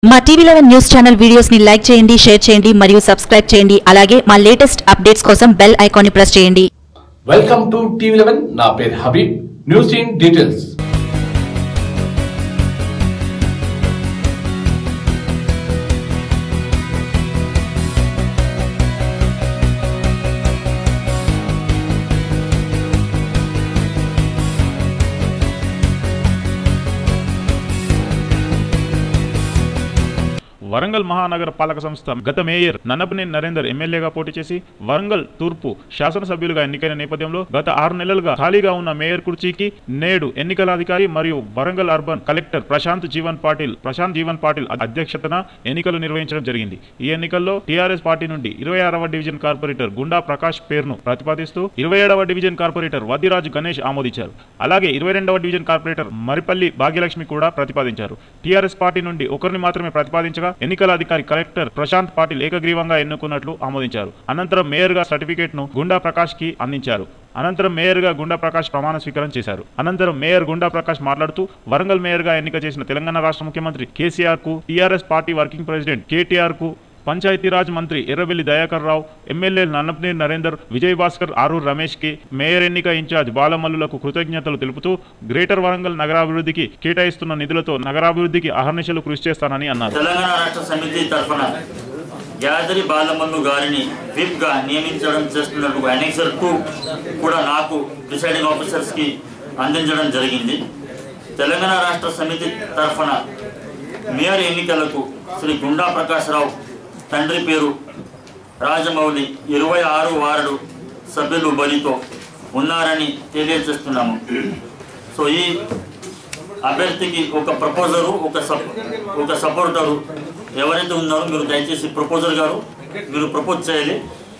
మా TV eleven news channel videos ని like చేయండి షేర్ చేయండి మరియు సబ్స్క్రైబ్ చేయండి అలాగే మా లేటెస్ట్ అప్డేట్స్ కోసం బెల్ ఐకాన్ ని ప్రెస్ చేయండి వెల్కమ్ టు టీవీ లెవెన్ నా పేరు Habib news in details Warangal మహానగర పాలక సంస్థ గత మేయర్ నన్నపనేని నరేందర్ ఎమ్మెల్యేగా పోటీ చేసి వరంగల్ తూర్పు శాసనసభ్యులుగా ఎన్నికైన నేపథ్యంలో గత ఆరు నెలలుగా ఖాళీగా ఉన్న మేయర్ కుర్చీకి నేడు ఎన్నికల అధికారి మరియు వరంగల్ అర్బన్ కలెక్టర్ ప్రశాంత్ జీవన్ పాటిల్ ప్రశాంత్ జీవన్ పాటిల్ అధ్యక్షతన ఎన్నికలు నిర్వహించడం జరిగింది ఈ ఎన్నికల్లో టీఆర్ఎస్ పార్టీ నుండి ఇరవై ఆరవ డివిజన్ కార్పొరేటర్ గుండా ప్రకాష్ పేరును ప్రతిపాదిస్తూ ఇరవై ఏడవ డివిజన్ కార్పొరేటర్ వద్దిరాజు గణేష్ ఆమోదించారు అలాగే ఇరవై రెండవ డివిజన్ కార్పొరేటర్ మరిపల్లి భాగ్యలక్ష్మి కూడా ప్రతిపాదించారు టీఆర్ఎస్ పార్టీ నుండి ఒకరిని మాత్రమే ప్రతిపాదించగా ఎన్నికల అధికారి కలెక్టర్ ప్రశాంత్ పాటిల్ ఏకగ్రీవంగా ఎన్నుకున్నట్లు ఆమోదించారు అనంతరం మేయర్ గా సర్టిఫికేట్ ను గుండా ప్రకాష్ కి అందించారు అనంతరం మేయర్ గా గుండా ప్రకాష్ ప్రమాణ స్వీకారం చేశారు అనంతరం మేయర్ గుండా ప్రకాష్ మాట్లాడుతూ వరంగల్ మేయర్ గా ఎన్నిక చేసిన తెలంగాణ రాష్ట్ర ముఖ్యమంత్రి కేసీఆర్ కు TRS party working president KTR కు పంచాయతీరాజ్ మంత్రి ఎర్రబెల్లి దయాకర్ రావు ఎమ్మెల్యే నన్నపనేని నరేందర్ విజయ్ భాస్కర్ ఆరూర్ రమేష్ కి మేయర్ ఎన్నిక ఇన్ఛార్జ్ బాలమల్లులకు కృతజ్ఞతలు తెలుపుతూ గ్రేటర్ వరంగల్ నగరాభివృద్ధికి కేటాయిస్తున్న నిధులతో నగరాభివృద్ధికి అహర్నిశలు కృషి చేస్తానని అన్నారు తెలంగాణ రాష్ట్ర సమితి తరఫున యాదరి బాలమల్లు గారిని విప్ గా నియమించడం చేస్తున్నట్టు అనెక్సర్ టూ కూడా నాకు ప్రిసైడింగ్ ఆఫీసర్స్ కి అందించడం జరిగింది తెలంగాణ రాష్ట్ర సమితి తరఫున మేయర్ ఎన్నికలకు శ్రీ గుండా ప్రకాశ్రావు తండ్రి పేరు రాజమౌళి ఇరవై ఆరు వార్డు సభ్యులు బలితో ఉన్నారని తెలియజేస్తున్నాము సో ఈ అభ్యర్థికి ఒక ప్రపోజరు ఒక సప్ ఒక సపోర్టరు ఎవరైతే ఉన్నారో మీరు దయచేసి ప్రపోజర్ గారు మీరు ప్రపోజ్ చేయాలి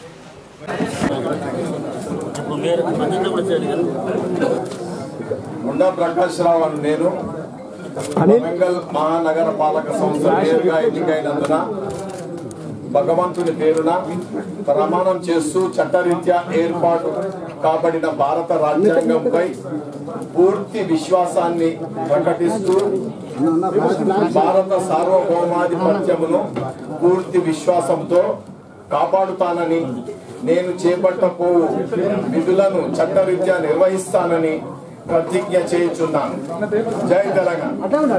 ఇప్పుడు మీరు మద్దతు కూడా చేయాలి కదా. గుండా ప్రకాష్ రావు అని నేను వరంగల్ మహానగర పాలక సంస్థ మేయర్గా ఎన్నికైనందున భగవంతుని పేరున ప్రమాణం చేస్తూ చట్టరీత్యా ఏర్పాటు కాబడిన భారత రాజ్యాంగంపై పూర్తి విశ్వాసాన్ని ప్రకటిస్తూ భారత సార్వభౌమాధిపత్యమును పూర్తి విశ్వాసంతో కాపాడుతానని నేను చేపట్టబోవు విధులను చట్టరీత్యా నిర్వహిస్తానని ప్రతిజ్ఞ చేయుచున్నాను జై తెలంగాణ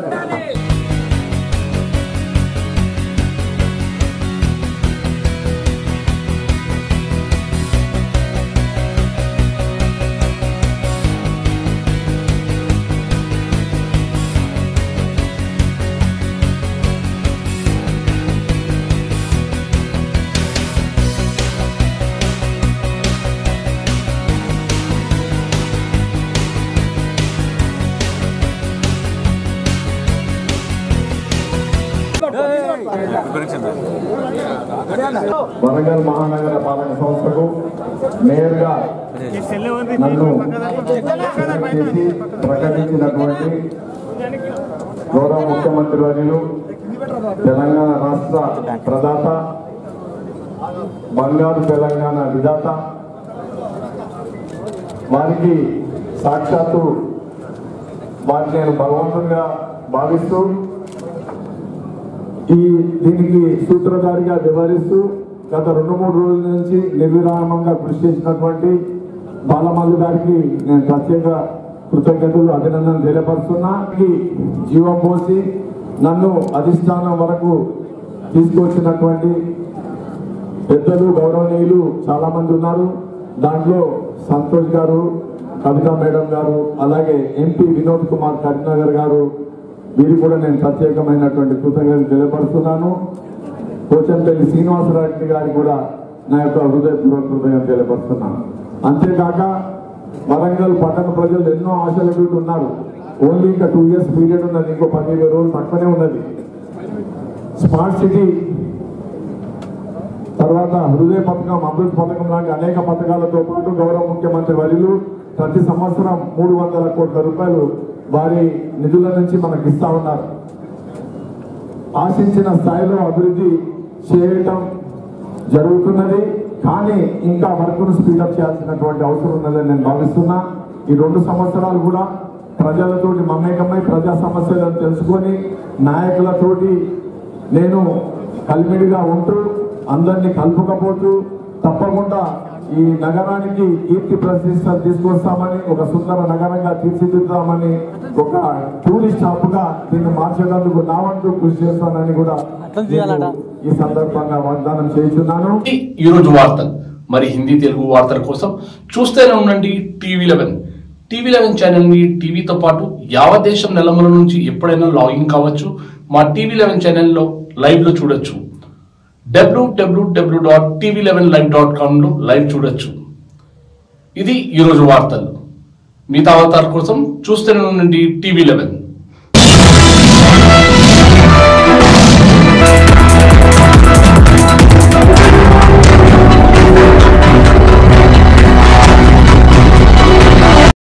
వరంగల్ మహానగర పాలక సంస్థకు మేయర్గా నన్ను సెలెక్ట్ చేసి ప్రకటించినటువంటి గౌరవ ముఖ్యమంత్రి వర్యులు తెలంగాణ రాష్ట్ర ప్రదాత బంగారు తెలంగాణ విధాత వారికి సాక్షాత్తు వారిని నేను భగవంతునిగా భావిస్తూ ఈ దీనికి సూత్రధారిగా వ్యవహరిస్తూ గత రెండు మూడు రోజుల నుంచి నిర్విరామంగా కృషి చేసినటువంటి బాలమల్లు గారికి నేను ప్రత్యేక కృతజ్ఞతలు అభినందనలు తెలియపరుస్తున్నా ఈ జీవం పోసి నన్ను అధిష్టానం వరకు తీసుకొచ్చినటువంటి పెద్దలు గౌరవనీయులు చాలా మంది ఉన్నారు దాంట్లో సంతోష్ గారు కవిత మేడం గారు అలాగే ఎంపీ వినోద్ కుమార్ కరీంనగర్ గారు వీరు కూడా నేను ప్రత్యేకమైనటువంటి కృతజ్ఞతలు తెలియపరుస్తున్నాను పోచంపల్లి శ్రీనివాసరెడ్డి గారికి కూడా నా యొక్క హృదయపూర్వక కృతజ్ఞతలు తెలియపరుస్తున్నాను అంతేకాక వరంగల్ పట్టణ ప్రజలు ఎన్నో ఆశలతో ఉన్నారు ఓన్లీ ఇంకా టూ ఇయర్స్ పీరియడ్ ఉన్నది ఇంకో పదిహేను రోజులు తక్కువనే ఉన్నది స్మార్ట్ సిటీ తర్వాత హృదయ పథకం అమృత్ పథకం లాంటి అనేక పథకాలతో పాటు గౌరవ ముఖ్యమంత్రి వర్యులు ప్రతి సంవత్సరం మూడు వందల కోట్ల రూపాయలు వారి నిధుల నుంచి మనకి ఇస్తా ఉన్నారు ఆశించిన స్థాయిలో అభివృద్ధి చేయటం జరుగుతున్నది కానీ ఇంకా వర్క్ను స్పీడప్ చేయాల్సినటువంటి అవసరం ఉన్నదని నేను భావిస్తున్నా ఈ రెండు సంవత్సరాలు కూడా ప్రజలతోటి మమేకమై ప్రజా సమస్యలను తెలుసుకొని నాయకులతోటి నేను కలిమిడిగా ఉంటూ అందరినీ కలుపుకపోతూ తప్పకుండా ఈ నగరానికి కీర్తి ప్రతిష్ట తీసుకొస్తామని ఒక సుందర నగరంగా తీర్చిదిద్దామని ఒక టూరిస్ట్ హబ్ గా దీన్ని మార్చేందుకు నా వంతు కృషి చేస్తానని కూడా నేను ఈ సందర్భంగా వాగ్దానం చేస్తున్నాను ఈ ఈరోజు వార్తలు మరి హిందీ తెలుగు వార్తల కోసం చూస్తూనే ఉండండి TV eleven TV eleven channel ని టీవీతో పాటు యావత్ దేశం నెలమల నుంచి ఎప్పుడైనా లాగిన్ కావచ్చు మా టీవీ లెవెన్ ఛానల్లో లైవ్ లో చూడొచ్చు W W W dot TV eleven live dot com లో లైవ్ చూడొచ్చు ఇది ఈరోజు వార్తలు మిగతా అవతార కోసం చూస్తూనే ఉండండి టీవీ లెవెన్